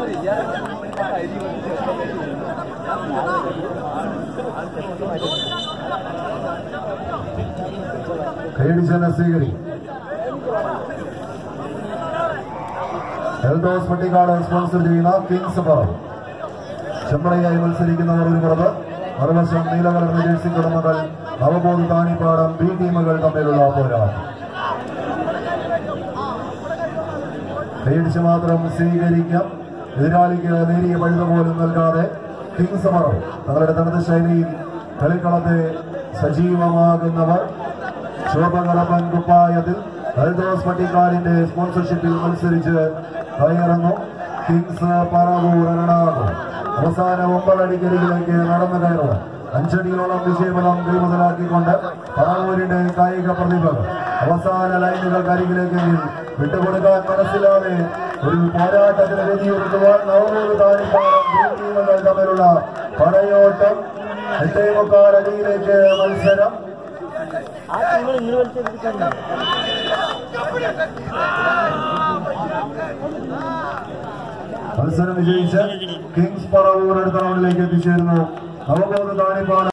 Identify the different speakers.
Speaker 1: കൈയടിച്ചെന്നെ സ്വീകരിക്കും എൽദോസ് പട്ടിക്കാട് സ്പോൺസർ ചെയ്യുന്ന കിങ്സ് പറ ചെമ്പളയായി മത്സരിക്കുന്നവർ ഒരു പുറത്ത് മറുവശം നീലകലർന്ന ജേഴ്സി കുടുംബങ്ങൾ നവബോധ താണിപ്പാടം ബി ടീമുകൾ തമ്മിലുള്ള പോരാട്ടം കൈയടിച്ച് മാത്രം സ്വീകരിക്കാം എതിരാളിക്ക് നേരിയ പഴുത പോലും നൽകാതെ കിങ്സ് മറവ് തങ്ങളുടെ തനത് ശൈലിയിൽ കളിക്കളത്തെ സജീവമാകുന്നവർ ശോഭകളപ്പൻ കുപ്പായത്തിൽ ഹരിദോസ് പട്ടിക്കാടിന്റെ സ്പോൺസർഷിപ്പിൽ മത്സരിച്ച് കയറുന്നു കിങ്സ് പറവൂർ എറണാകുളം അവസാന ഒമ്പതടിക്കരികിലേക്ക് നടന്നു കയറുക അഞ്ചടിയോളം വിജയബലം കൈമുതലാക്കിക്കൊണ്ട് പറവൂരിന്റെ കായിക പ്രതിഭകൾ അവസാന ലൈനുകൾ കരികിലേക്കെങ്കിൽ വിട്ടുകൊടുക്കാൻ മനസ്സിലാതെ ഒരു പോരാട്ടത്തിന് വേദിയൊരുക്കുവാൻ നവമൂന്ന് താരിപ്പാടം ടീമുകൾ തമ്മിലുള്ള പടയോട്ടം എട്ടേ മുക്കാൽ അടിയിലേക്ക് മത്സരം
Speaker 2: ആ നിങ്ങൾ ഇങ്ങനെ വലിച്ചെടുത്തിട്ടുണ്ട്
Speaker 1: മത്സരം വിജയിച്ച് കിങ്സ് പറവൂർ അടുത്ത റൗണ്ടിലേക്ക് എത്തിച്ചേരുന്നു നവബോധ താണിപ്പാടം